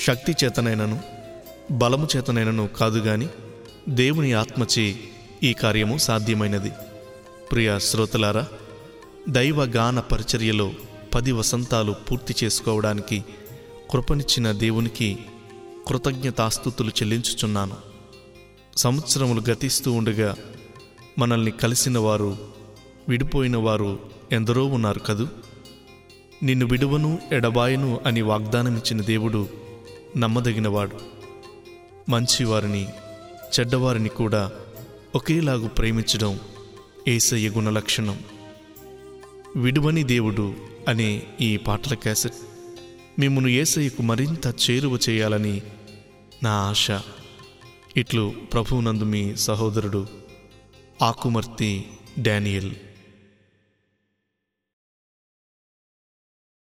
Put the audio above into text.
శక్తి చేతనైనను బలము చేతనైనను కాదు గాని దేవుని ఆత్మచే ఈ కార్యము సాధ్యమైనది ప్రియ శ్రోతలారా దైవ గాన పరిచర్యలో పది వసంతాలు పూర్తి చేసుకోవడానికి కృపనిచ్చిన దేవునికి కృతజ్ఞతాస్థుతులు చెల్లించుచున్నాను సంవత్సరములు గతిస్తూ ఉండగా మనల్ని కలిసిన వారు విడిపోయిన వారు ఎందరో ఉన్నారు కదూ నిన్ను విడువను ఎడబాయను అని వాగ్దానమిచ్చిన దేవుడు నమ్మదగినవాడు మంచివారిని చెడ్డవారిని కూడా ఒకేలాగు ప్రేమించడం ఏసయ్య గుణలక్షణం విడువని దేవుడు అనే ఈ పాటల క్యాసెట్ మిమ్మను ఏసయ్యకు మరింత చేరువ చేయాలని నా ఆశ ఇట్లు ప్రభువునందు మీ సహోదరుడు ఆకుమర్తి డానియల్